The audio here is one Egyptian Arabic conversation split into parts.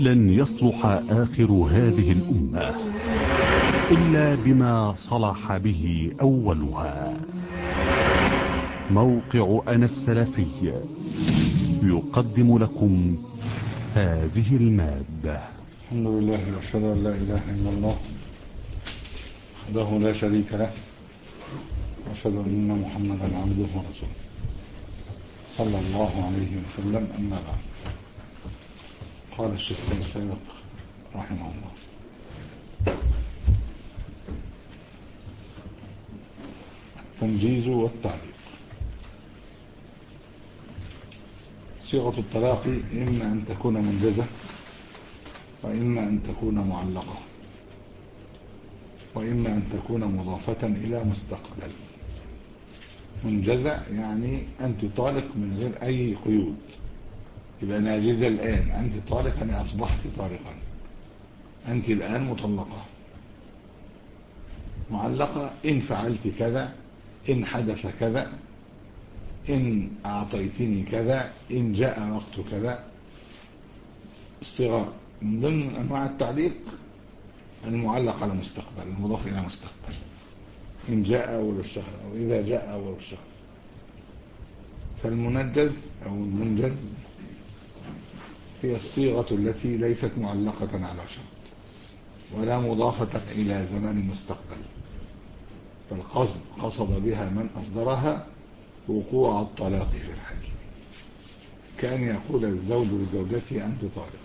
لن يصلح آخر هذه الأمة إلا بما صلح به أولها موقع أنا السلفي يقدم لكم هذه المادة الحمد لله واشهد ان لا اله الا الله وحده لا شريك له واشهد ان محمدا عبده ورسوله صلى الله عليه وسلم اما بعد قال الشيخ السابق رحمه الله التنجيز والتعليق صيغة الطلاق إما أن تكون منجزة وإما أن تكون معلقة وإما أن تكون مضافة إلى مستقبل منجزة يعني أنت طالق من غير أي قيود يبقى ناجزة الآن أنت طالق يعني أصبحت طالقا أنت الآن مطلقة معلقة إن فعلت كذا إن حدث كذا إن أعطيتني كذا إن جاء وقت كذا الصيغة من ضمن أنواع التعليق المعلق على مستقبل المضاف إلى مستقبل إن جاء أول الشهر أو إذا جاء أول الشهر فالمنجز أو المنجز هي الصيغة التي ليست معلقة على شرط ولا مضافة إلى زمان مستقبل فالقصد قصد بها من أصدرها وقوع الطلاق في الحال كأن يقول الزوج لزوجته أنت طالق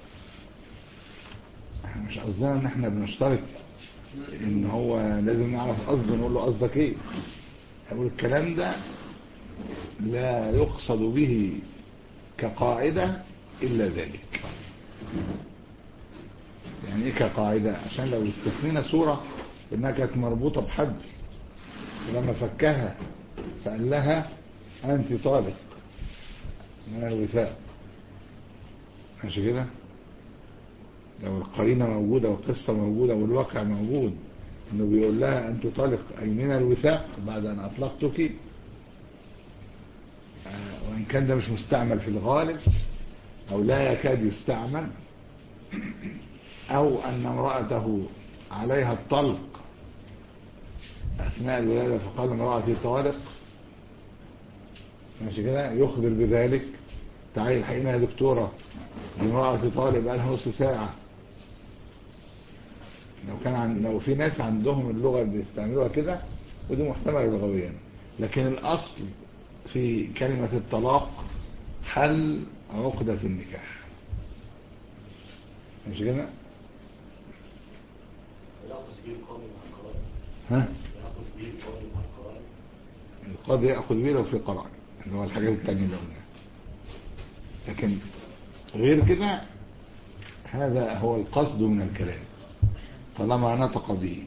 احنا مش قصدنا ان احنا بنشترط ان هو لازم نعرف قصده نقول له قصدك ايه اقول الكلام ده لا يقصد به كقاعدة الا ذلك يعني ايه كقاعدة عشان لو استثنينا صورة انها كانت مربوطة بحبل ولما فكها فقال لها انت طالق من الوثاق ماشي كده لو القرينة موجودة والقصة موجودة والواقع موجود انه بيقول لها انت طالق اي من الوثاق بعد ان اطلقتك آه وان كان ده مش مستعمل في الغالب او لا يكاد يستعمل او ان امرأته عليها الطلق اثناء الولادة فقال امرأتي طالق ماشي كده يخبر بذلك تعالي الحقيقة يا دكتورة دي امرأتي طالق بقالها نص ساعة لو كان عن لو في ناس عندهم اللغة اللي بيستعملوها كده ودي محتملة لغويا لكن الأصل في كلمة الطلاق حل عقدة النكاح مش كده؟ ها؟ القاضي يأخذ بيه لو في قرار اللي هو الحاجات التانية اللي قلناها لكن غير كده هذا هو القصد من الكلام طالما نطق به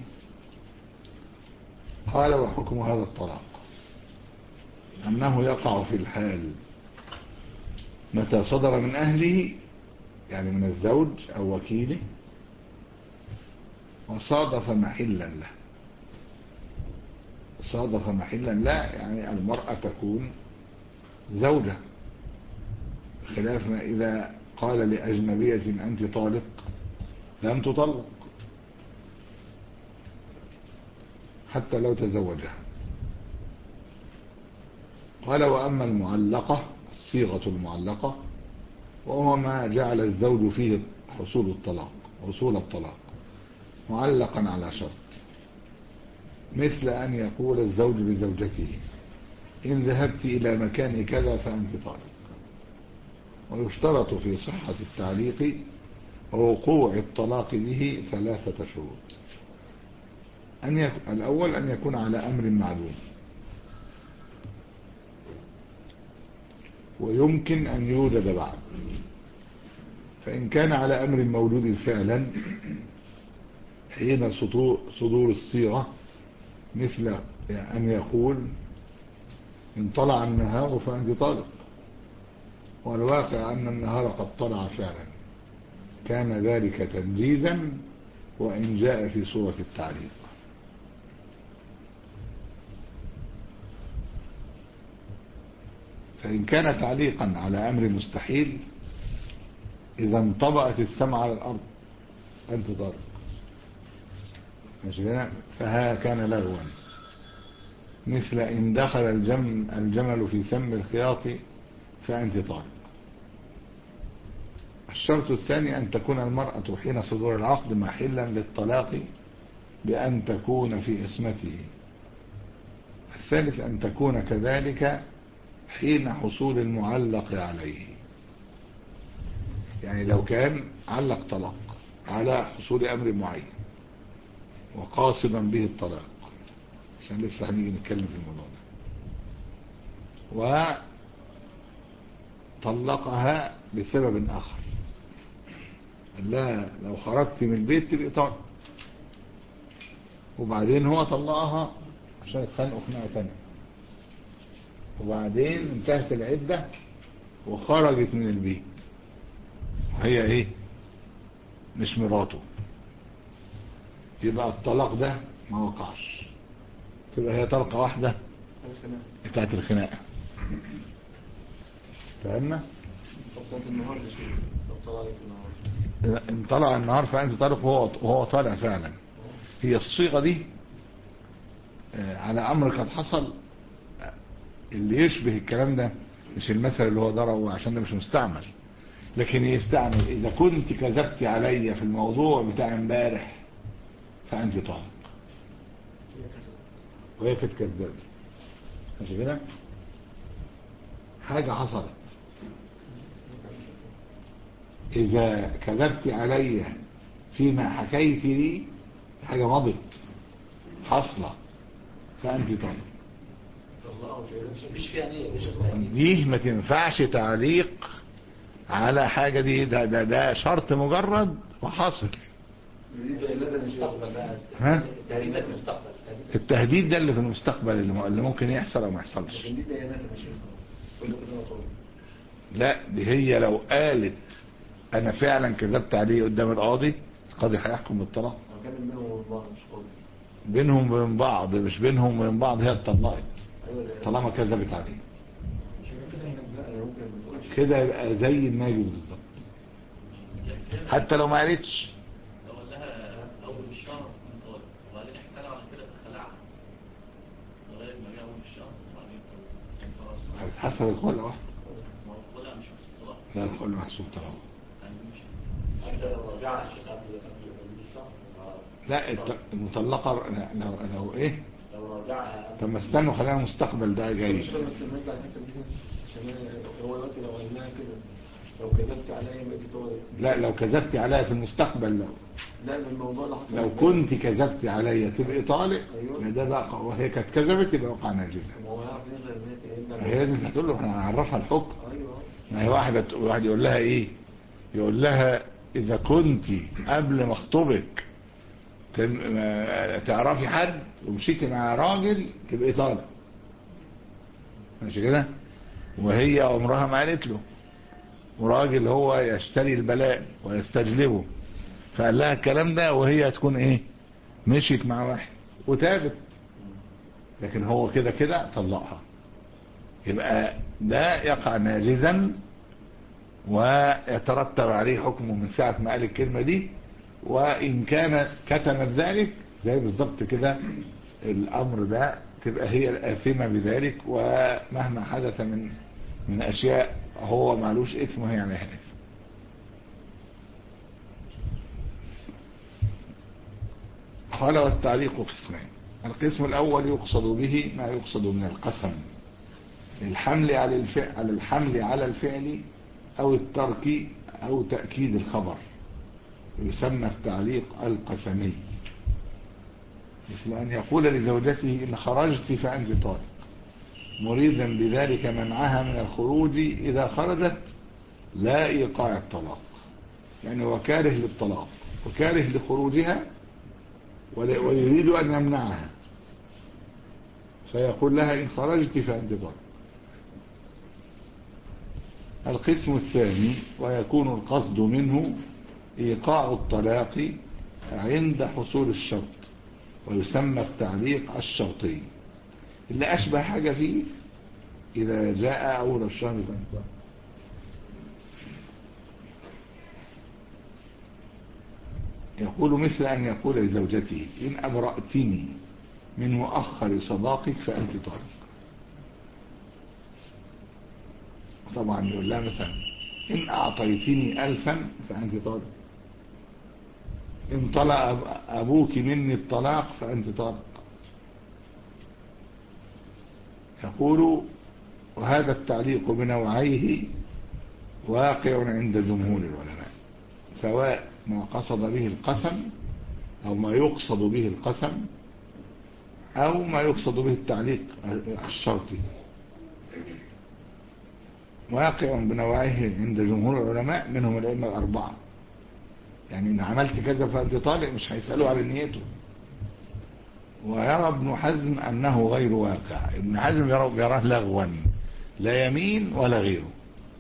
قال وحكم هذا الطلاق أنه يقع في الحال متى صدر من أهله يعني من الزوج أو وكيله وصادف محلا له صادف محلا لا يعني المرأة تكون زوجة خلاف ما إذا قال لأجنبية أنت طالق لم تطلق حتى لو تزوجها قال وأما المعلقة الصيغة المعلقة وهو ما جعل الزوج فيه حصول الطلاق حصول الطلاق معلقا على شرط مثل أن يقول الزوج لزوجته إن ذهبت إلى مكان كذا فأنت طالق ويشترط في صحة التعليق ووقوع الطلاق به ثلاثة شروط أن يكون الأول أن يكون على أمر معلوم ويمكن أن يوجد بعد فإن كان على أمر مولود فعلا حين صدور الصيغة مثل أن يقول إن طلع النهار فأنت طالق والواقع أن النهار قد طلع فعلا كان ذلك تنجيزا وإن جاء في صورة التعليق فإن كان تعليقا على أمر مستحيل إذا انطبقت السماء على الأرض أنت طارق ماشي كده فها كان لغوا مثل إن دخل الجم الجمل في سم الخياط فأنت طارق الشرط الثاني أن تكون المرأة حين صدور العقد محلا للطلاق بأن تكون في اسمته الثالث أن تكون كذلك حين حصول المعلق عليه يعني لو كان علق طلاق على حصول أمر معين وقاصدا به الطلاق عشان لسه هنيجي نتكلم في الموضوع ده وطلقها بسبب آخر قال لها لو خرجت من البيت تبقى طالق وبعدين هو طلقها عشان يتخانقوا خناقه تانية وبعدين انتهت العدة وخرجت من البيت وهي ايه مش مراته يبقى الطلاق ده ما وقعش تبقى هي طلقة واحدة بتاعت الخناقة فهمنا؟ ان طلع النهار فانت طالق وهو وهو طالع فعلا هي الصيغه دي على امر قد حصل اللي يشبه الكلام ده مش المثل اللي هو ضربه عشان ده مش مستعمل لكن يستعمل اذا كنت كذبت علي في الموضوع بتاع امبارح فانت طالق وهي كانت كذابه ماشي كده حاجه حصلت إذا كذبت علي فيما حكيت لي حاجة مضت حصلة فأنت طالب دي ما تنفعش تعليق على حاجة دي ده, ده, ده شرط مجرد وحاصل ها؟ التهديد ده اللي في المستقبل اللي ممكن يحصل او ما يحصلش لا دي هي لو قالت انا فعلا كذبت عليه قدام القاضي القاضي هيحكم بالطلاق بينهم وبين بعض مش بينهم وبين بعض هي اتطلقت طالما كذبت عليه كده يبقى زي الناجز بالظبط حتى لو ما قالتش لو قال لها اول الشهر كنت طالب وبعدين احتال على كده فخلعها لغايه ما جه اول الشهر وبعدين كان خلاص حسب الخلع واحد ما هو الخلع مش في الصلاه لا الخلع محسوب طبعا يعني مش حتى لو رجعها الشيخ قبل قبل الشهر لا الت- المطلقة لو, لو ايه لو رجعها طب ما استنوا خلينا المستقبل ده جاي مش بس نرجع الحته دي بس عشان هو دلوقتي لو قلناها كده لو كذبت عليا يبقى دي طالب لا لو كذبت عليا في المستقبل لو لا من الموضوع اللي حصل لو كنت كذبت عليا تبقى طالق أيوة. ما ده بقى وهي كانت كذبت يبقى وقع ناجزة ما هو يعرف يغير ان هي لازم هتقول له احنا هنعرفها الحكم ايوه ما هي واحدة واحد يقول لها ايه يقول لها اذا كنت قبل ما اخطبك تم- ما- تعرفي حد ومشيتي مع راجل تبقي طالق ماشي كده وهي عمرها ما قالت له وراجل هو يشتري البلاء ويستجلبه فقال لها الكلام ده وهي هتكون ايه مشيت مع واحد وتابت لكن هو كده كده طلقها يبقى ده يقع ناجزا ويترتب عليه حكمه من ساعة ما قال الكلمة دي وإن كان كتمت ذلك زي بالظبط كده الأمر ده تبقى هي الآثمة بذلك ومهما حدث من من أشياء هو معلوش إثم وهي عليها إثم قال والتعليق قسمان القسم الأول يقصد به ما يقصد من القسم الحمل على الفعل على الحمل على الفعل أو الترك أو تأكيد الخبر يسمى التعليق القسمي مثل أن يقول لزوجته إن خرجت فأنت طالق مريدا بذلك منعها من الخروج إذا خرجت لا إيقاع الطلاق يعني هو كاره للطلاق وكاره لخروجها ول- ويريد أن يمنعها فيقول لها إن خرجت فأنت طالق القسم الثاني ويكون القصد منه إيقاع الطلاق عند حصول الشرط ويسمى التعليق الشرطي اللي أشبه حاجة فيه إذا جاء أول الشهر فأنت يقول مثل أن يقول لزوجته إن أبرأتني من مؤخر صداقك فأنت طالق طبعا يقول لها مثلا إن أعطيتني ألفا فأنت طالق إن طلع أب- أبوك مني الطلاق فأنت طالق يقول وهذا التعليق بنوعيه واقع عند جمهور العلماء سواء ما قصد به القسم أو ما يقصد به القسم أو ما يقصد به التعليق الشرطي واقع بنوعيه عند جمهور العلماء منهم الأئمة الأربعة يعني إن عملت كذا فأنت طالق مش هيسألوا على نيته ويرى ابن حزم أنه غير واقع ابن حزم يرى يراه لغوا لا يمين ولا غيره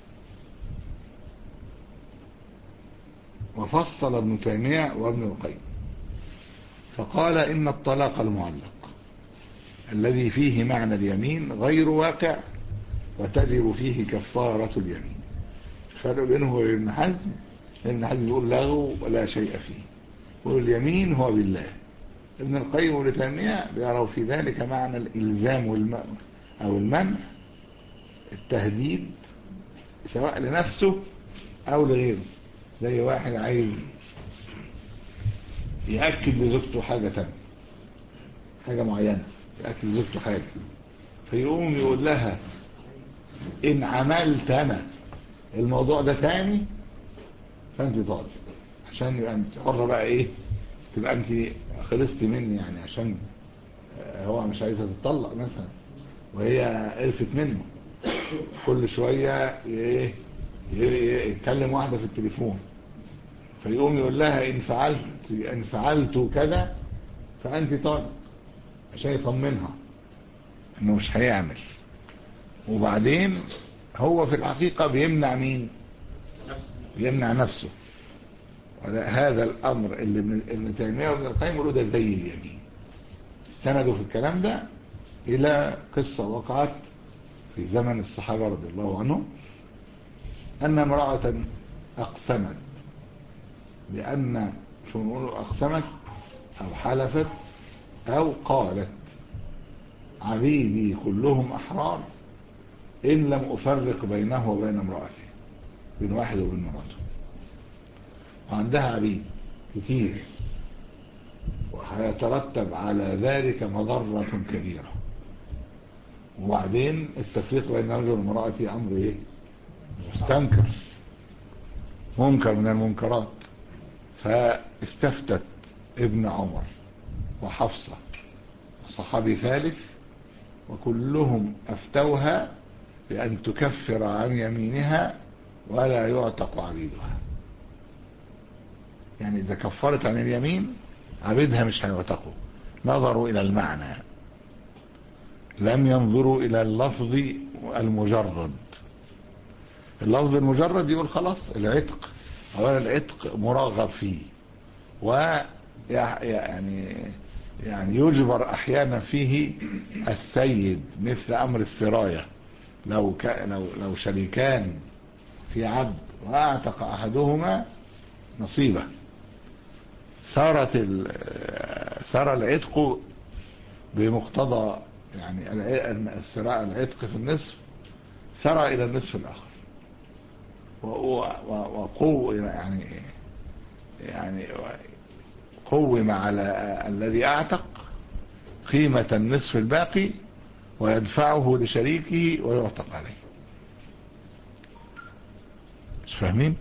وفصل ابن تيمية وابن القيم فقال إن الطلاق المعلق الذي فيه معنى اليمين غير واقع وتجب فيه كفارة اليمين الفرق بينه وبين ابن حزم ابن حزم يقول لغو ولا شيء فيه يقول اليمين هو بالله ابن القيم وابن تيمية بيروا في ذلك معنى الإلزام والم... أو المنع التهديد سواء لنفسه أو لغيره زي واحد عايز يأكد لزوجته حاجة تانية حاجة معينة يأكد لزوجته حاجة فيقوم يقول لها إن عملت أنا الموضوع ده تاني فأنت طالب عشان يبقى أنت حرة بقى إيه تبقى أنت خلصتي مني يعني عشان آه، هو مش عايزة تتطلق مثلا وهي قرفت منه كل شوية ايه ي- ي- يتكلم واحدة في التليفون فيقوم يقول لها ان فعلت ان فعلت كذا فانت طالق عشان يطمنها انه مش هيعمل وبعدين هو في الحقيقة بيمنع مين بيمنع نفسه ولا- هذا الامر اللي ابن ابن تيمية وابن القيم يقولوا ده زي اليمين استندوا في الكلام ده الى قصة وقعت في زمن الصحابة رضي الله عنهم أن امرأة أقسمت بأن شو نقول أقسمت أو حلفت أو قالت عبيدي كلهم أحرار إن لم أفرق بينه وبين امرأته بين واحد وبين مراته وعندها عبيد كتير وهيترتب على ذلك مضرة كبيرة وبعدين التفريق بين الرجل والمرأة أمر إيه مستنكر منكر من المنكرات فاستفتت ابن عمر وحفصة صحابي ثالث وكلهم أفتوها بأن تكفر عن يمينها ولا يعتق عبيدها يعني إذا كفرت عن اليمين عبيدها مش هيعتقوا نظروا إلى المعنى لم ينظروا إلى اللفظ المجرد اللفظ المجرد يقول خلاص العتق أولا العتق مرغب فيه و يعني يعني يجبر أحيانا فيه السيد مثل أمر السراية لو ك... لو لو شريكان في عبد وأعتق أحدهما نصيبه صارت ال... صار العتق بمقتضى يعني السراء العتق في النصف سرى إلى النصف الآخر وقو يعني يعني قوم على الذي أعتق قيمة النصف الباقي ويدفعه لشريكه ويعتق عليه مش فاهمين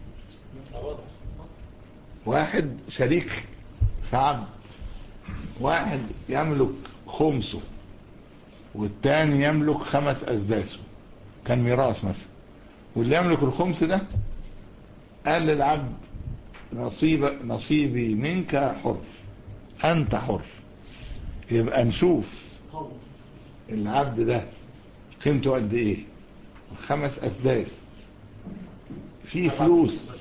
واحد شريك في عبد واحد يملك خمسه والتاني يملك خمس أسداسه كان ميراث مثلا واللي يملك الخمس ده قال للعبد نصيب نصيبي منك حر أنت حر يبقى نشوف العبد ده قيمته قد ايه خمس أسداس في فلوس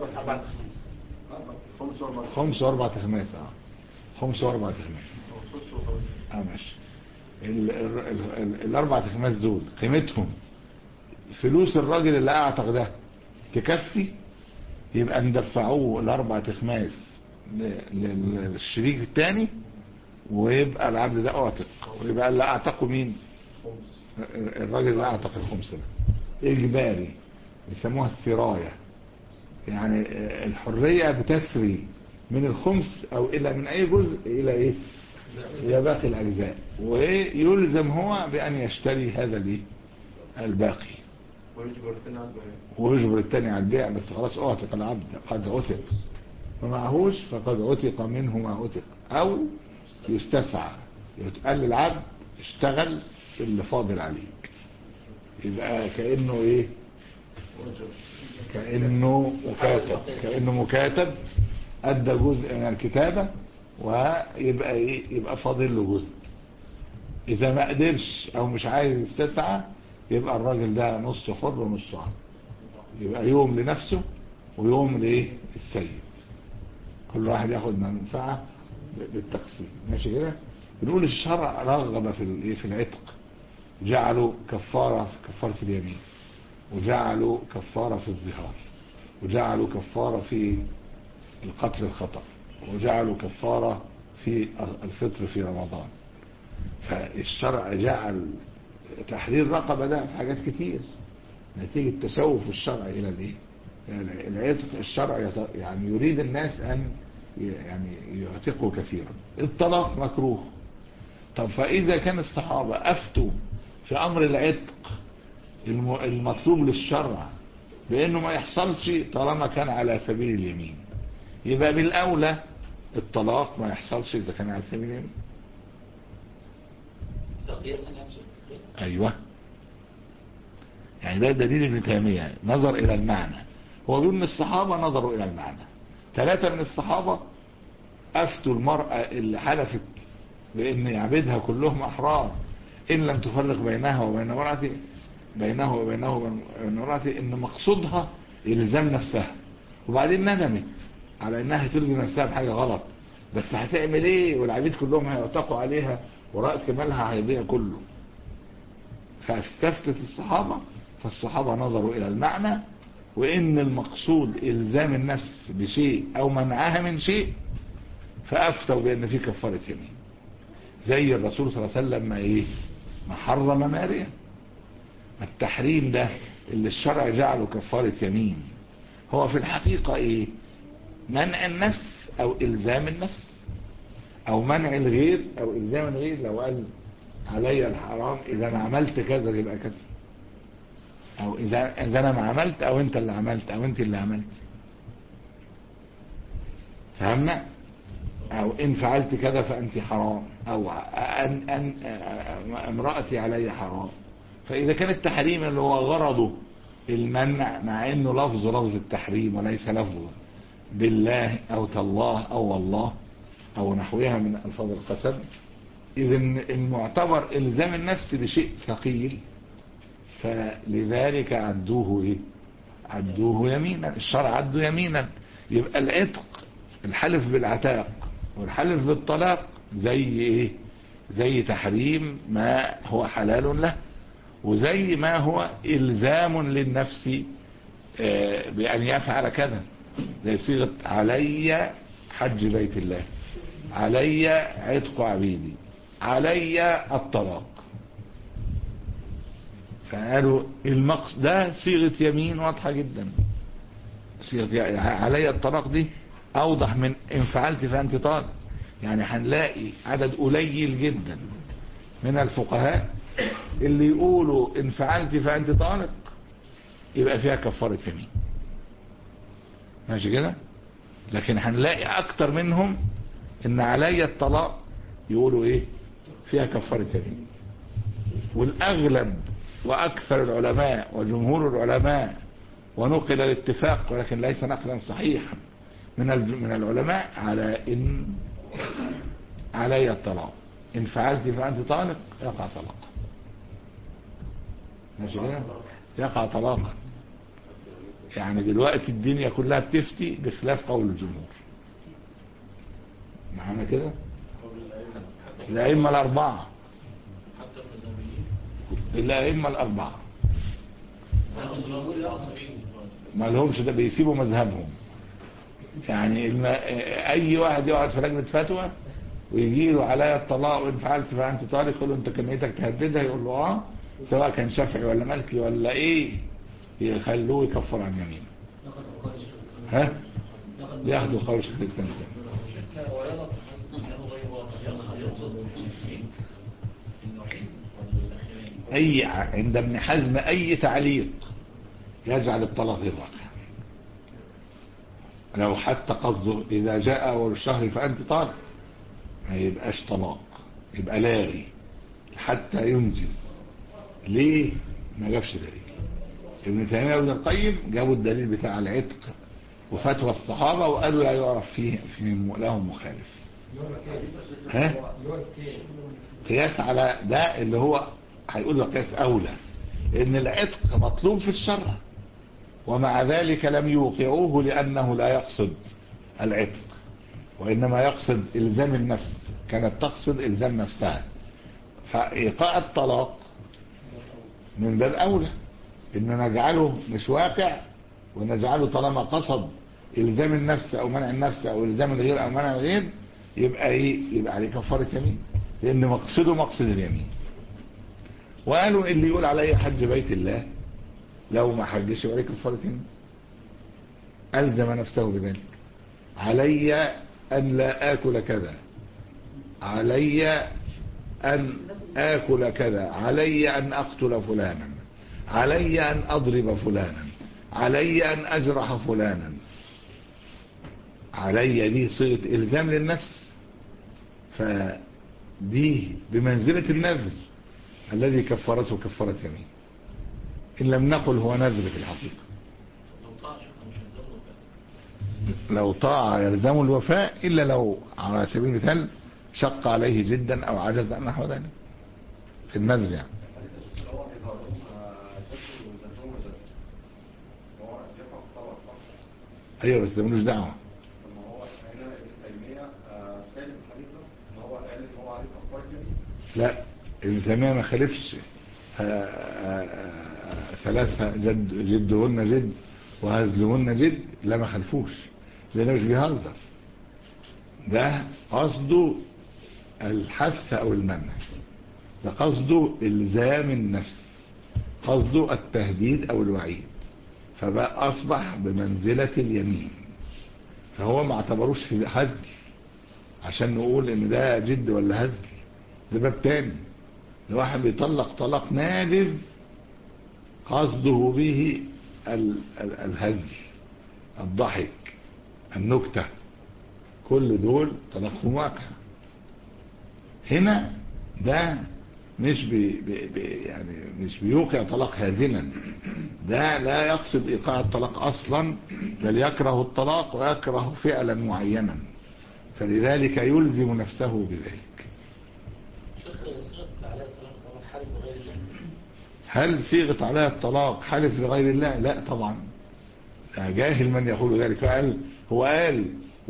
خمس واربع تخماس اه خمس واربع تخماس اه ماشي ال- ال- ال- الاربع تخماس دول قيمتهم فلوس الراجل اللي اعتق ده تكفي يبقى ندفعوه الاربع تخماس ل- لل- للشريك الثاني ويبقى العبد ده اعتق ويبقى اللي اعتقه مين خمس الراجل اللي اعتق الخمس ده اجباري يسموها السراية يعني الحرية بتسري من الخمس او الى من اي جزء الى ايه الى باقي الاجزاء ويلزم هو بان يشتري هذا الايه الباقي ويجبر الثاني على البيع ويجبر التاني على البيع بس خلاص اعتق العبد قد عتق ما معهوش فقد عتق منه ما عتق او يستسعى يتقال للعبد اشتغل اللي فاضل عليك يبقى كأنه ايه كأنه مكاتب كأنه مكاتب ادى جزء من الكتابة ويبقى ايه يبقى فاضل له جزء اذا ما قدرش او مش عايز يستسعى يبقى الراجل ده نص حر ونص عبد يبقى يوم لنفسه ويوم لايه السيد كل واحد ياخد منفعة بالتقسيم ماشي كده بنقول الشرع رغب في الايه في العتق جعلوا كفارة في كفارة اليمين وجعلوا كفارة في الظهار وجعلوا كفارة في القتل الخطأ وجعلوا كفارة في الفطر في رمضان فالشرع جعل تحرير رقبة ده في حاجات كتير نتيجة تشوف الشرع إلى الإيه؟ إلى العتق الشرع يت- يعني يريد الناس أن ي- يعني يعتقوا كثيرا الطلاق مكروه طب فإذا كان الصحابة أفتوا في أمر العتق الم- المطلوب للشرع بأنه ما يحصلش طالما كان على سبيل اليمين يبقى بالأولى الطلاق ما يحصلش إذا كان على سبيل اليمين ده قياسا يعني شيء قياس ايوه يعني ده دليل ابن تيمية نظر الى المعنى هو بيقول ان الصحابة نظروا الى المعنى ثلاثة من الصحابة افتوا المرأة اللي حلفت بان يعبدها كلهم احرار ان لم تفرق بينها وبين امرأته بينه وبينه وبين امرأته ان مقصودها الزام نفسها وبعدين ندمت على انها تلزم نفسها بحاجة غلط بس هتعمل ايه والعبيد كلهم هيعتقوا عليها ورأس مالها هيضيع كله فاستفتت الصحابة فالصحابة نظروا إلى المعنى وإن المقصود إلزام النفس بشيء أو منعها من شيء فأفتوا بأن في كفارة يمين زي الرسول صلى الله عليه وسلم ما إيه ما حرم ماريا التحريم ده اللي الشرع جعله كفارة يمين هو في الحقيقة إيه منع النفس أو إلزام النفس أو منع الغير أو إلزام الغير لو قال علي الحرام اذا ما عملت كذا يبقى كذا او اذا اذا انا ما عملت او انت اللي عملت او انت اللي عملت فهمنا او ان فعلت كذا فانت حرام او ان ان امرأتي علي حرام فاذا كان التحريم اللي هو غرضه المنع مع انه لفظ لفظ التحريم وليس لفظ بالله او تالله او والله او نحوها من الفاظ القسم إذا المعتبر إلزام النفس بشيء ثقيل فلذلك عدوه إيه؟ عدوه يمينا الشرع عده يمينا يبقى العتق الحلف بالعتاق والحلف بالطلاق زي إيه زي تحريم ما هو حلال له وزي ما هو إلزام للنفس آه، بأن يفعل كذا زي صيغة علي حج بيت الله علي عتق عبيدي علي الطلاق فقالوا المقصد ده صيغة يمين واضحة جدا صيغة يعني علي الطلاق دي اوضح من ان فعلت فانت طالق يعني هنلاقي عدد قليل جدا من الفقهاء اللي يقولوا ان فعلت فانت طالق يبقى فيها كفارة يمين ماشي كده لكن هنلاقي اكتر منهم ان علي الطلاق يقولوا ايه فيها كفارة يمين والاغلب واكثر العلماء وجمهور العلماء ونقل الاتفاق ولكن ليس نقلا صحيحا من الج- من العلماء على ان علي الطلاق ان فعلت فانت طالق يقع طلاق ماشي كده يقع طلاقا يعني دلوقتي الدنيا كلها بتفتي بخلاف قول الجمهور معانا كده الأئمة الأربعة حتى المزاميين الأئمة الأربعة العصريين ما لهمش ده بيسيبوا مذهبهم يعني الم... اي واحد يقعد في لجنه فتوى ويجي له عليا الطلاق وان فعلت فانت طالق يقول له انت كان نيتك تهددها يقول له اه سواء كان شافعي ولا مالكي ولا ايه يخلوه يكفر عن يمينه ها ياخدوا قول شيخ الاسلام ده. ويرى انه غير واضح يقصد النوعين النوعين ولا الاخيرين اي ع- عند ابن حزم اي تعليق يجعل الطلاق غير واقع لو حتى قصده اذا جاء اول الشهر فانت طالق ما يبقاش طلاق يبقى لاغي حتى ينجز ليه ما جابش دليل ابن تيميه وابن القيم جابوا الدليل بتاع العتق وفتوى الصحابه وقالوا لا يعرف فيه في لهم مخالف ها قياس على ده اللي هو هيقول له قياس اولى ان العتق مطلوب في الشرع ومع ذلك لم يوقعوه لانه لا يقصد العتق وانما يقصد الزام النفس كانت تقصد الزام نفسها فايقاع الطلاق من باب اولى ان نجعله مش واقع ونجعله طالما قصد الزام النفس او منع النفس او الزام الغير او منع الغير يبقى ايه يبقى عليه كفاره يمين لان مقصده مقصد اليمين وقالوا اللي يقول علي حج بيت الله لو ما حجش يبقى عليه كفاره يمين الزم نفسه بذلك علي ان لا اكل كذا علي ان اكل كذا علي ان اقتل فلانا علي ان اضرب فلانا علي ان اجرح فلانا علي دي صيغه الزام للنفس فدي بمنزله النذر الذي كفرته كفاره يمين ان لم نقل هو نذر في الحقيقه لو طاع شيخنا مش هنزله كده لو طاع يلزم الوفاء الا لو على سبيل المثال شق عليه جدا او عجز عن نحو ذلك في النذر يعني ايوه بس ده ملوش دعوه لا ابن تيميه ما خالفش آه، آه، آه، ثلاثة جد جدهن جد وهزلهن جد لا ما خلفوش لانه مش بيهزر ده قصده الحث او المنع ده قصده الزام النفس قصده التهديد او الوعيد فبقى اصبح بمنزلة اليمين فهو ما اعتبروش في هزل عشان نقول ان ده جد ولا هزل ده باب تاني الواحد بيطلق طلاق ناجز قصده به ال- ال- الهزل الضحك النكتة كل دول طلاقهم واقع هنا ده مش بي بي بي يعني مش بيوقع طلاق هازلا ده لا يقصد ايقاع الطلاق اصلا بل يكره الطلاق ويكره فعلا معينا فلذلك يلزم نفسه بذلك شيخ صيغه عليها طلاق طبعا حالف بغير الله هل صيغة عليها الطلاق حلف لغير الله لا طبعا جاهل من يقول ذلك قال هو قال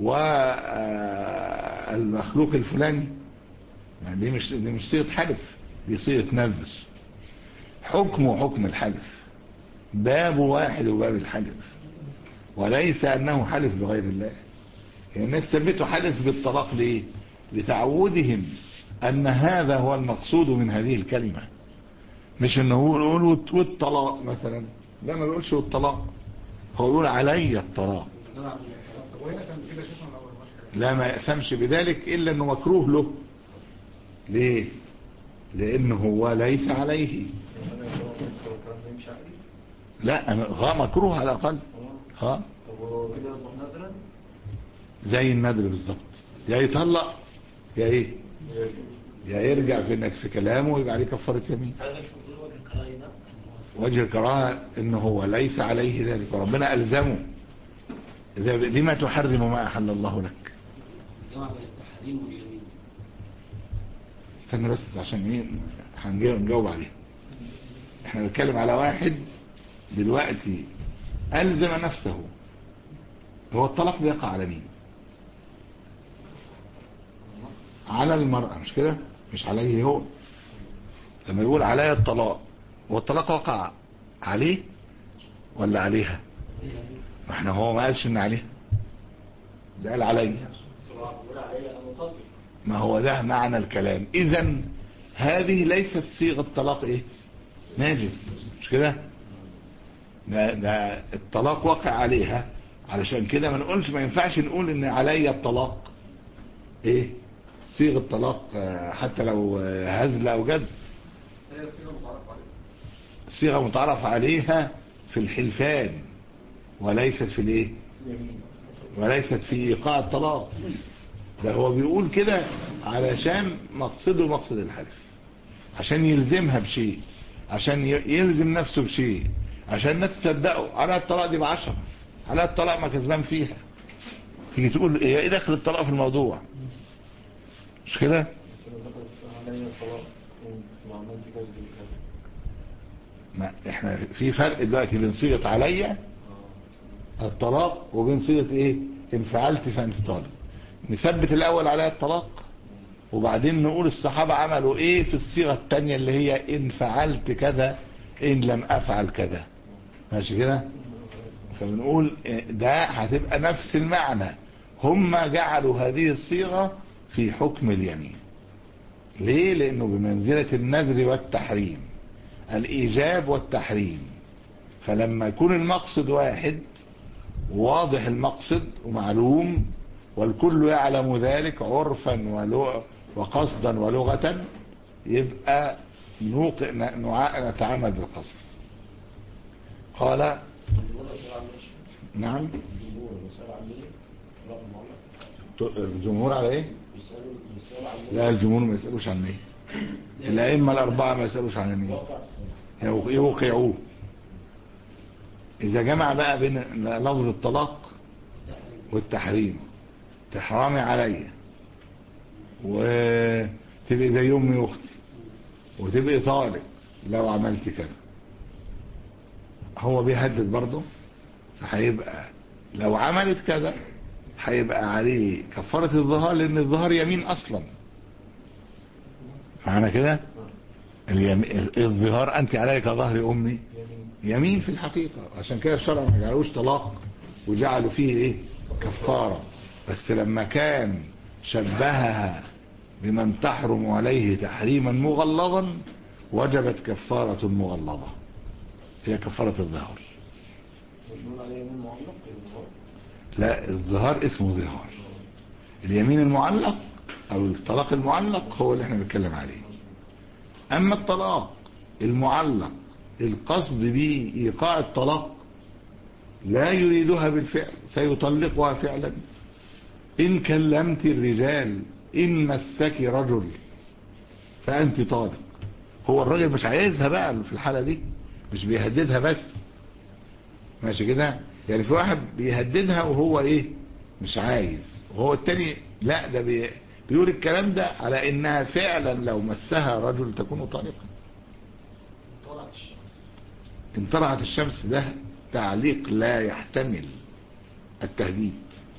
والمخلوق الفلاني ما دي مش دي مش صيغة حلف دي صيغة نذر حكمه حكم الحلف باب واحد وباب الحلف وليس انه حلف بغير الله يعني الناس ثبتوا حلف بالطلاق ليه لتعودهم ان هذا هو المقصود من هذه الكلمه مش انه هو يقول والت- والطلاق مثلا لا ما بيقولش والطلاق هو يقول علي الطلاق لا ما يأسمش بذلك الا انه مكروه له ليه لانه هو ليس عليه لا أنا- غا مكروه على الاقل ها طب هو كده يصبح نادرا زي النذر بالظبط يا يطلق يا ايه يا يرجع في انك في كلامه ويبقى عليه كفاره يمين هذا مش موضوع وجه قرائنا وجه الكراهه ان هو ليس عليه ذلك وربنا الزمه اذا لما تحرم ما احل الله لك جمع بين التحريم واليمين استنى بس عشان ايه هنجاوب نجاوب عليه احنا بنتكلم على واحد دلوقتي الزم نفسه هو الطلاق بيقع على مين على المرأة مش كده مش عليه هو لما يقول علي الطلاق هو الطلاق وقع عليه ولا عليها ما احنا هو ما قالش ان عليها ده قال عليا بقول عليا انا مطلق ما هو ده معنى الكلام اذا هذه ليست صيغة طلاق ايه ناجس مش كده ده, ده الطلاق وقع عليها علشان كده ما نقولش ما ينفعش نقول ان عليا الطلاق ايه صيغة طلاق آه، حتى لو آه، هزل او جد هي صيغه متعرف عليها صيغة متعرف عليها في الحلفان وليست في الايه يمين وليست في ايقاع الطلاق ده هو بيقول كده علشان مقصده مقصد الحلف عشان يلزمها بشيء عشان ي- يلزم نفسه بشيء عشان الناس تصدقه على الطلاق دي بعشرة على الطلاق ما كسبان فيها تيجي تقول ايه ايه دخل الطلاق في الموضوع مش كده بس لو دخلت عليا الطلاق ما عملت كذا كذا ما احنا في فرق دلوقتي بين صيغه عليا الطلاق وبين صيغه ايه ان فعلت فانت طالب نثبت الاول عليها الطلاق وبعدين نقول الصحابه عملوا ايه في الصيغه الثانيه اللي هي ان فعلت كذا ان لم افعل كذا ماشي كده فبنقول إيه ده هتبقى نفس المعنى هم جعلوا هذه الصيغه في حكم اليمين ليه لانه بمنزله النذر والتحريم الايجاب والتحريم فلما يكون المقصد واحد واضح المقصد ومعلوم والكل يعلم ذلك عرفا ولو وقصدا ولغة يبقى نوق... ن- نع- نتعامل بالقصد قال الجمهور مسألة عملية نعم الجمهور مسألة عملية طلاق المعلق ت- الجمهور على ايه بيسألوا مسألة عملية لا الجمهور ما يسألوش عن ايه الائمه الاربعه ما يسألوش عن ايه واقع يوق- يوقعوه اذا جمع بقى بين لفظ الطلاق والتحريم تحرمي عليا وتبقي زي امي واختي وتبقي طالق لو عملت كده هو بيهدد برضه فهيبقى لو عملت كذا هيبقى عليه كفارة الظهار لان الظهار يمين اصلا معنى كده اليم... الظهار انت عليك ظهر امي يمين يمين في الحقيقة عشان كده الشرع ما جعلوش طلاق وجعلوا فيه ايه كفارة بس لما كان شبهها بمن تحرم عليه تحريما مغلظا وجبت كفارة مغلظة هي كفارة الظهر مش بنقول عليه يمين معلق الظهار لا الظهار اسمه ظهار اليمين المعلق او الطلاق المعلق هو اللي احنا بنتكلم عليه اما الطلاق المعلق القصد به ايقاع الطلاق لا يريدها بالفعل سيطلقها فعلا ان كلمت الرجال ان مسك رجل فانت طالق هو الراجل مش عايزها بقى في الحالة دي مش بيهددها بس ماشي كده يعني في واحد بيهددها وهو ايه مش عايز وهو التاني لا ده بي بيقول الكلام ده على انها فعلا لو مسها رجل تكون طالقا طلعت الشمس ان طلعت الشمس ده تعليق لا يحتمل التهديد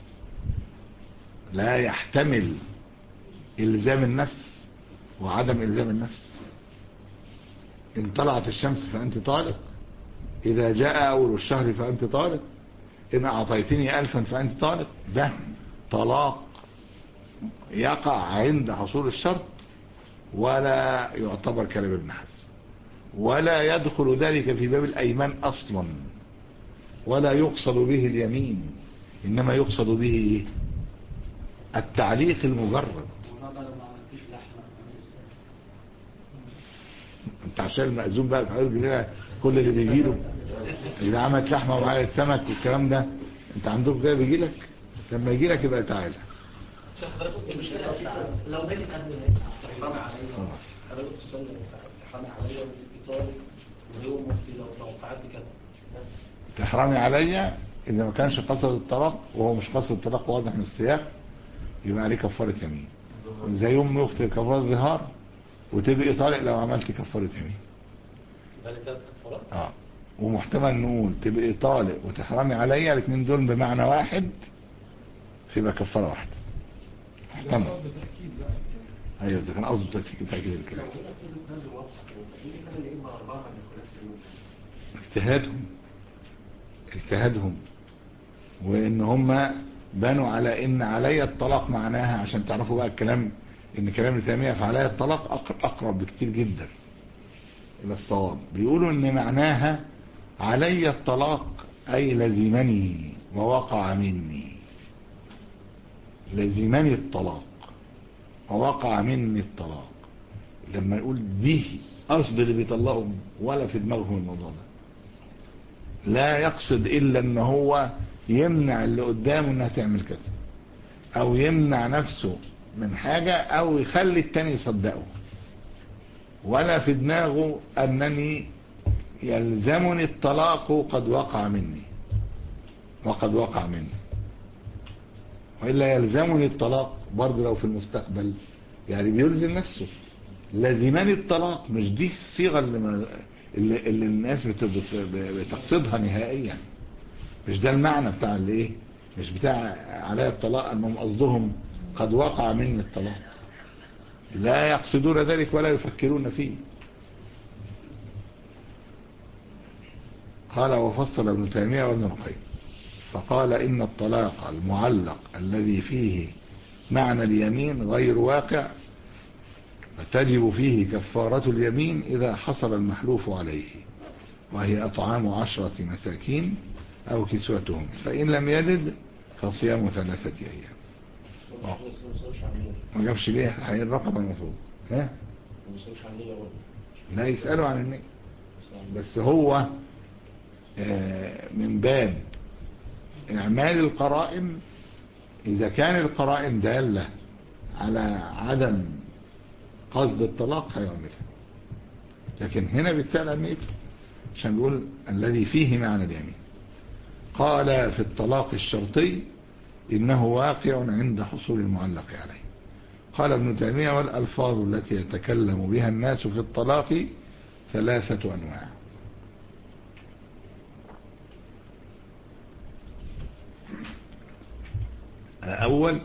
لا يحتمل الزام النفس وعدم الزام النفس ان طلعت الشمس فانت طالق اذا جاء اول الشهر فانت طالق ان اعطيتني الفا فانت طالق ده طلاق يقع عند حصول الشرط ولا يعتبر كلام ابن حزم ولا يدخل ذلك في باب الايمان اصلا ولا يقصد به اليمين انما يقصد به إيه؟ التعليق المجرد وهذا لو ما عملتيش لحمه عامل ازاي؟ انت عشان المأذون بقى في حضرتك كده كل اللي بيجي له اذا عملت لحمه ومعلقه سمك والكلام ده انت عندكم كده بيجي لك لما يجي لك يبقى تعالى شيخ حضرتك المشكله لو بيتك قبل تحرمي عليا خلاص. حضرتك تستنى تحرمي عليا وتبقي طالق ويوم مفتي لو لو فعلت كده تحرمي عليا اذا ما كانش قصد الطلاق وهو مش قصد الطلاق واضح من السياق يبقى عليه كفاره يمين زي يوم يخطئ كفاره ظهار وتبقي طالق لو عملت كفاره يمين يبقى لي ثلاث كفارات اه ومحتمل نقول تبقي طالق وتحرمي عليا الاثنين دول بمعنى واحد فيبقى كفاره واحده محتمل ايوه اذا كان قصده تاكيد تاكيد الكلام اجتهادهم اجتهادهم وان هم بنوا على ان علي الطلاق معناها عشان تعرفوا بقى الكلام ان كلام ابن تيميه في علي الطلاق أقر- اقرب بكتير جدا الى الصواب بيقولوا ان معناها علي الطلاق اي لزمني ووقع مني لزمني الطلاق ووقع مني الطلاق لما يقول دي قصد اللي بيطلقهم ولا في دماغهم الموضوع ده لا يقصد الا ان هو يمنع اللي قدامه انها تعمل كذا او يمنع نفسه من حاجة او يخلي التاني يصدقه ولا في دماغه انني يلزمني الطلاق قد وقع مني وقد وقع مني وإلا يلزمني الطلاق برضه لو في المستقبل يعني بيلزم نفسه لازمني الطلاق مش دي الصيغة اللي, ما اللي, اللي الناس بت- بت- بتقصدها نهائيا مش ده المعنى بتاع الايه مش بتاع علي الطلاق انهم قصدهم قد وقع مني الطلاق لا يقصدون ذلك ولا يفكرون فيه قال وفصل ابن تيمية وابن القيم فقال إن الطلاق المعلق الذي فيه معنى اليمين غير واقع فتجب فيه كفارة اليمين إذا حصل المحلوف عليه وهي أطعام عشرة مساكين أو كسوتهم فإن لم يجد فصيام ثلاثة أيام ما بيسألوش عن النية ما جابش ليه هي الرقم المفروض ها ما بيسألوش عن النية برضه لا يسألوا عن النية بس بس هو آه، من باب إعمال القرائن إذا كان القرائن دالة على عدم قصد الطلاق هيعملها لكن هنا بيتسأل عن نيته عشان بيقول الذي فيه معنى اليمين قال في الطلاق الشرطي إنه واقع عند حصول المعلق عليه قال ابن تيمية والألفاظ التي يتكلم بها الناس في الطلاق ثلاثة أنواع الأول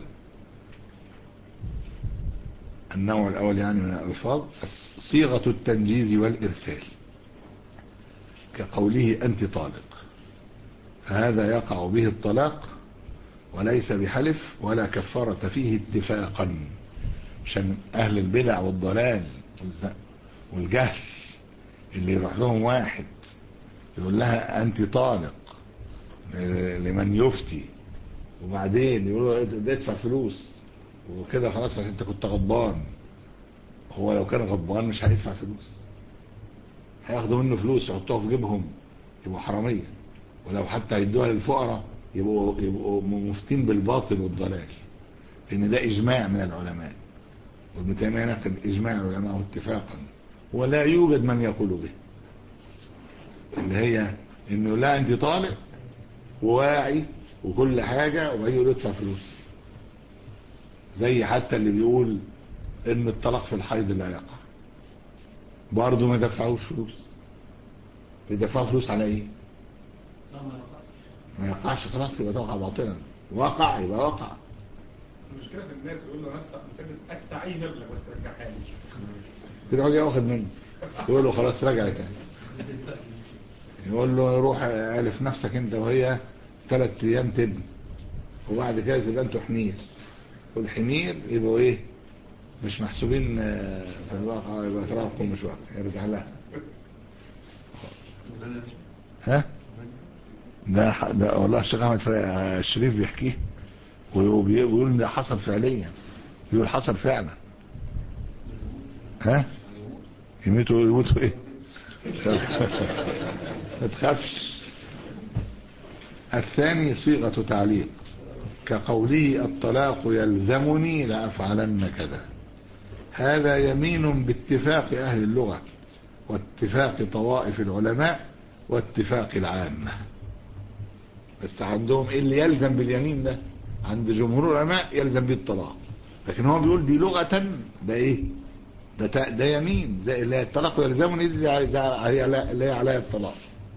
النوع الأول يعني من الألفاظ صيغة التنجيز والإرسال كقوله أنت طالق فهذا يقع به الطلاق وليس بحلف ولا كفارة فيه اتفاقا عشان أهل البدع والضلال والز- والجهل اللي يروح لهم واحد يقول لها أنت طالق لمن يفتي وبعدين يقولوا ده ادفع فلوس وكده خلاص عشان انت كنت غضبان هو لو كان غضبان مش هيدفع فلوس هياخدوا منه فلوس يحطوها في جيبهم يبقوا حرامية ولو حتى هيدوها للفقراء يبقوا يبقوا مفتين بالباطل والضلال لان ده اجماع من العلماء وابن تيميه نقل اجماع العلماء واتفاقا ولا يوجد من يقول به اللي هي انه لا انت طالق وواعي وكل حاجة وبعدين يقول ادفع فلوس زي حتى اللي بيقول ان الطلاق في الحيض لا يقع برضه ما يدفعوش فلوس بيدفعوا فلوس على ايه لا ما يقعش ما يقعش خلاص يبقى توقع باطلا وقع يبقى وقع المشكله في الناس يقول له ادفع مسدد ادفع اي مبلغ بس ترجعها لي كده هو جاي واخد منه يقول له خلاص رجع تاني يقول له روح الف نفسك انت وهي ثلاث ايام تبني وبعد كده تبقى انتوا حمير والحمير يبقوا ايه مش محسوبين آه، في الواقع يبقى تراكم مش وقت يرجع لها ها ده ح- ده والله الشيخ احمد ف- الشريف بيحكيه وبي- ويقول ان ده حصل فعليا يقول حصل فعلا ها يموتوا يموتوا ايه ما تخافش الثاني صيغة تعليق كقوله الطلاق يلزمني لأفعلن كذا هذا يمين باتفاق أهل اللغة واتفاق طوائف العلماء واتفاق العامة بس عندهم ايه اللي يلزم باليمين ده عند جمهور العلماء يلزم بالطلاق لكن هو بيقول دي لغة ده ايه ده تا- ده يمين زي اللي هي الطلاق يلزمني دي اللي هي اللي هي عليها الطلاق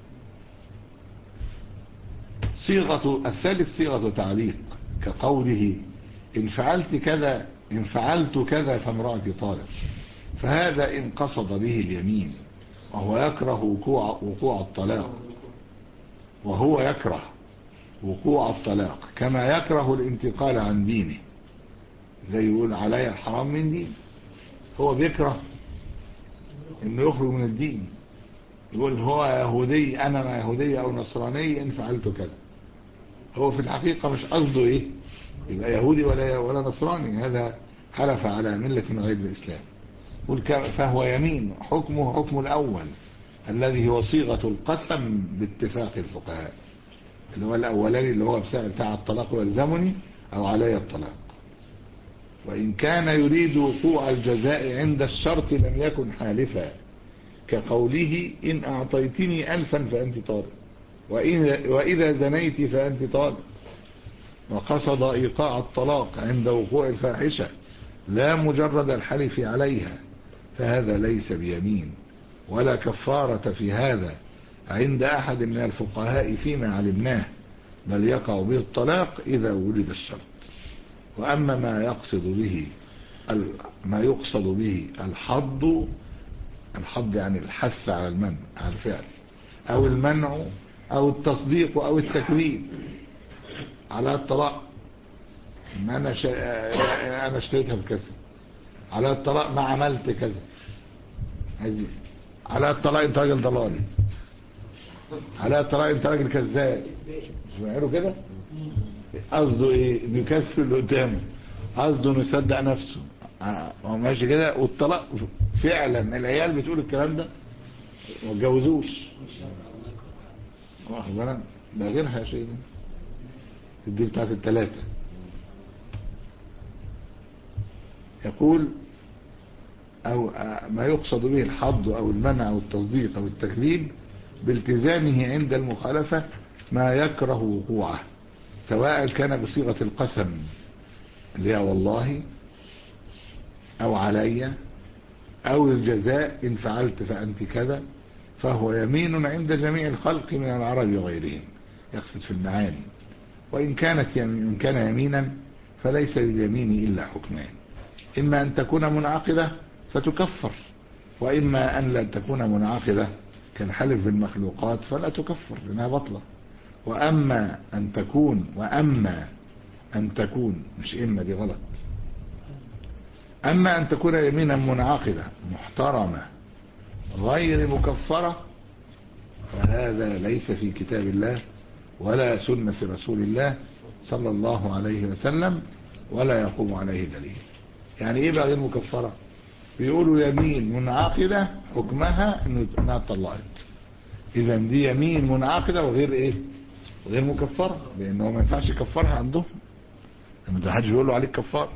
صيغة الثالث صيغة تعليق كقوله إن فعلت كذا إن فعلت كذا فامرأتي طالق فهذا إن قصد به اليمين وهو يكره وقوع, وقوع الطلاق وهو يكره وقوع الطلاق كما يكره الانتقال عن دينه زي يقول علي الحرام من دين هو بيكره انه يخرج من الدين يقول هو يهودي انا ما يهودي او نصراني ان فعلت كذا هو في الحقيقة مش قصده ايه يبقى يهودي ولا ولا نصراني هذا حلف على ملة غير الاسلام يقول ك- فهو يمين حكمه حكم الاول الذي هو صيغة القسم باتفاق الفقهاء اللي هو الاولاني اللي هو بتاع بتاع الطلاق يلزمني او علي الطلاق وإن كان يريد وقوع الجزاء عند الشرط لم يكن حالفا كقوله إن أعطيتني ألفا فأنت طالق وإذا, وإذا زنيت فأنت طالق وقصد إيقاع الطلاق عند وقوع الفاحشة لا مجرد الحلف عليها فهذا ليس بيمين ولا كفارة في هذا عند أحد من الفقهاء فيما علمناه بل يقع به الطلاق إذا ولد الشرط وأما ما يقصد به ال- ما يقصد به الحض الحض يعني الحث على المنع على الفعل أو المنع أو التصديق أو التكذيب على الطلاق ما أنا شا... أنا اشتريتها بكذا على الطلاق ما عملت كذا هذه. على الطلاق أنت راجل ضلالي على الطلاق أنت راجل كذاب مش بيعملوا كده قصده ايه انه يكسر اللي قدامه قصده انه يصدق نفسه آه، هو ماشي كده والطلاق فعلا العيال بتقول الكلام ده ما اتجوزوش واخد بالك ده غيرها يا شيء دي بتاعت الثلاثة يقول او آه، ما يقصد به الحض او المنع او التصديق او التكذيب بالتزامه عند المخالفة ما يكره وقوعه سواء كان بصيغة القسم اللي هي والله او علي او الجزاء ان فعلت فانت كذا فهو يمين عند جميع الخلق من العرب وغيرهم يقصد في المعاني وان كانت يمين إن كان يمينا فليس لليمين الا حكمان اما ان تكون منعقدة فتكفر واما ان لا تكون منعقدة كالحلف بالمخلوقات فلا تكفر لانها بطلة وأما أن تكون وأما أن تكون مش إما دي غلط أما أن تكون يمينا منعقدة محترمة غير مكفرة فهذا ليس في كتاب الله ولا سنة رسول الله صلى الله عليه وسلم ولا يقوم عليه دليل يعني ايه بقى غير مكفرة بيقولوا يمين منعقدة حكمها انه انها اتطلقت اذا دي يمين منعقدة وغير ايه غير مكفرة لانه ما ينفعش يكفرها عندهم ما حدش بيقول له عليك كفار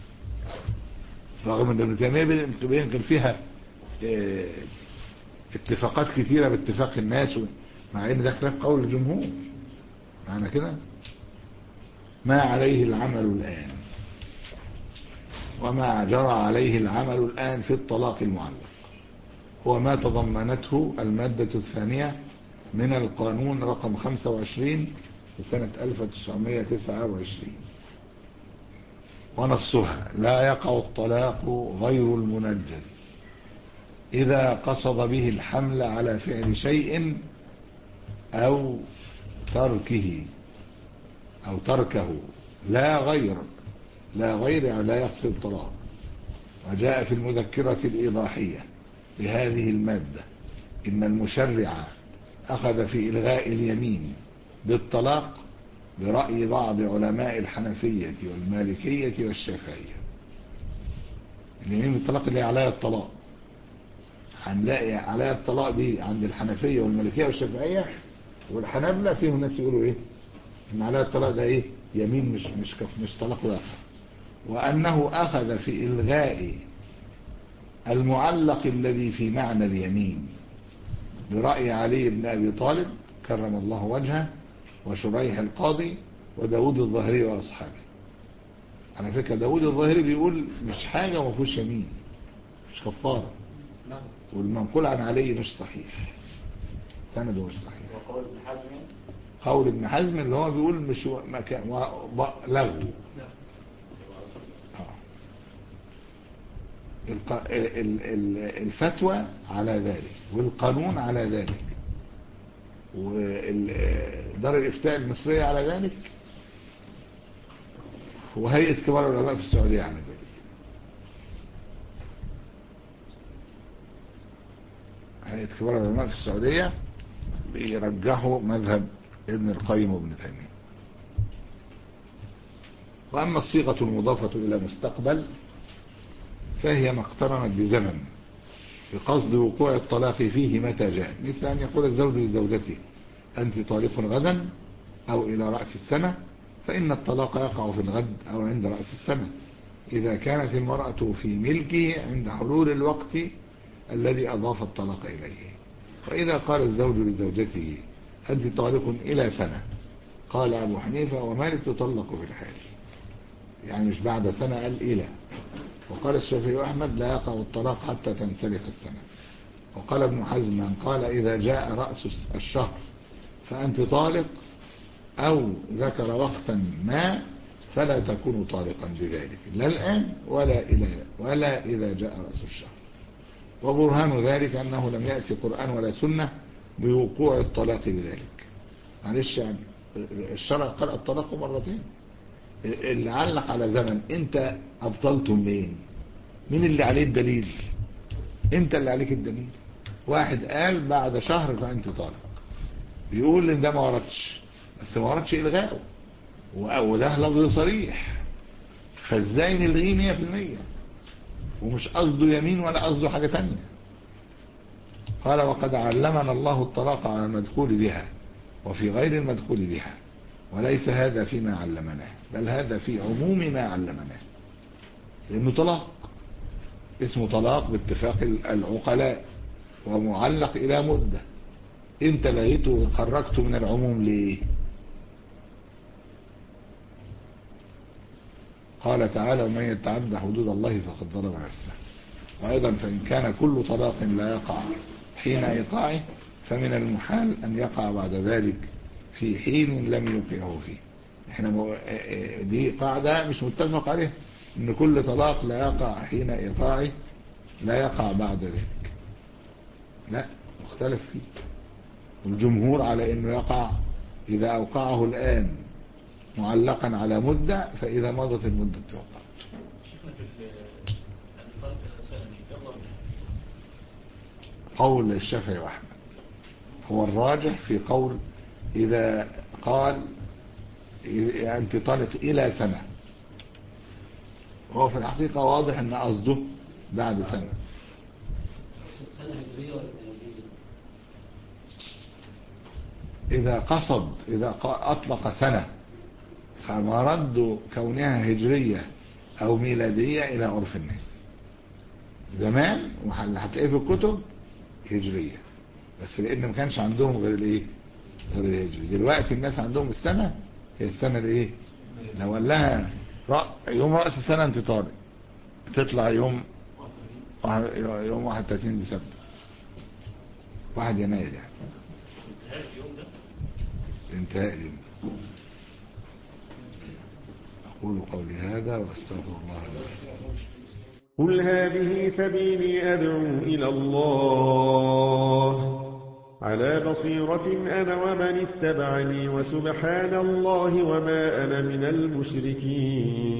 رغم ان ابن تيميه بين كان فيها اه اتفاقات كثيرة باتفاق الناس و- مع ان ده خلاف قول الجمهور معنى كده ما عليه العمل الآن وما جرى عليه العمل الآن في الطلاق المعلق هو ما تضمنته المادة الثانية من القانون رقم 25 لسنة 1929 ونصها لا يقع الطلاق غير المنجز إذا قصد به الحمل على فعل شيء أو تركه أو تركه لا غير لا غير يعني لا يقصد الطلاق وجاء في المذكرة الإيضاحية لهذه المادة إن المشرع أخذ في إلغاء اليمين بالطلاق برأي بعض علماء الحنفية والمالكية والشافعية اليمين بالطلاق اللي هي عليها الطلاق هنلاقي عليها الطلاق دي عند الحنفية والمالكية والشافعية والحنابلة فيهم ناس يقولوا ايه ان عليها الطلاق ده ايه يمين مش مش كف مش طلاق واقع وانه اخذ في الغاء المعلق الذي في معنى اليمين برأي علي بن ابي طالب كرم الله وجهه وشريح القاضي وداود الظاهري واصحابه على فكرة داود الظاهري بيقول مش حاجة ما فيهوش يمين مش كفارة نعم والمنقول عن علي مش صحيح سنده مش صحيح وقول ابن حزم قول ابن حزم اللي هو بيقول مش و- مكان و- ب- لغو آه. الق- ال- ال- الفتوى على ذلك والقانون على ذلك ودار الإفتاء المصرية على ذلك وهيئة كبار العلماء في السعودية على ذلك هيئة كبار العلماء في السعودية بيرجحوا مذهب ابن القيم وابن تيمية وأما الصيغة المضافة إلى مستقبل فهي ما اقترنت بزمن بقصد وقوع الطلاق فيه متى جاء مثل أن يقول الزوج لزوجته أنت طالق غدا أو إلى رأس السنة فإن الطلاق يقع في الغد أو عند رأس السنة إذا كانت المرأة في ملكه عند حلول الوقت الذي أضاف الطلاق إليه فإذا قال الزوج لزوجته أنت طالق إلى سنة قال أبو حنيفة وما تطلق في الحال يعني مش بعد سنة قال إلى وقال الشافعي وأحمد لا يقع الطلاق حتى تنسلخ السنة وقال ابن حزم من قال إذا جاء رأس الشهر فأنت طالق أو ذكر وقتا ما فلا تكون طالقا بذلك لا الآن ولا إلى ولا إذا جاء رأس الشهر وبرهان ذلك أنه لم يأتي قرآن ولا سنة بوقوع الطلاق بذلك معلش يعني الشرع قال الطلاق مرتين اللي علق على زمن انت ابطلته منين مين اللي عليه الدليل انت اللي عليك الدليل واحد قال بعد شهر فانت طالق بيقول ان ده ما وردش بس ما وردش الغائه وده لفظ صريح فازاي نلغيه 100% ومش قصده يمين ولا قصده حاجة تانية قال وقد علمنا الله الطلاق على المدخول بها وفي غير المدخول بها وليس هذا فيما علمناه بل هذا في عموم ما علمناه لأنه طلاق اسمه طلاق باتفاق العقلاء ومعلق إلى مدة انت لقيته وخرجته من العموم ليه قال تعالى ومن يتعدى حدود الله فقد ظلم نفسه وأيضا فإن كان كل طلاق لا يقع حين إيقاعه فمن المحال أن يقع بعد ذلك في حين لم يوقعه فيه احنا مو... دي قاعدة مش متفق عليها ان كل طلاق لا يقع حين ايقاعه لا يقع بعد ذلك لا مختلف فيه والجمهور على انه يقع اذا اوقعه الان معلقا على مدة فاذا مضت المدة توقع شيخنا في ال- يعني فرق الخسائر دي يلا قول الشافعي واحمد هو الراجح في قول اذا قال إذا انت طالق الى سنة هو في الحقيقة واضح ان قصده بعد سنة السنة هجرية ولا ميلادية؟ إذا قصد إذا ق- أطلق سنة فمرد كونها هجرية أو ميلادية إلى عرف الناس زمان وحل- هتلاقيه في الكتب هجرية بس لأن ما كانش عندهم غير الإيه غير الهجري دلوقتي الناس عندهم السنة هي السنة الإيه لو قال لها رأ- يوم رأس السنة أنت طالق تطلع يوم واحد- يوم 31 ديسمبر 1 يناير يعني انتهاء اليوم ده انتهاء اليوم أقول قولي هذا وأستغفر الله لي ولكم. قل هذه سبيلي أدعو إلى الله على بصيرة أنا ومن اتبعني وسبحان الله وما أنا من المشركين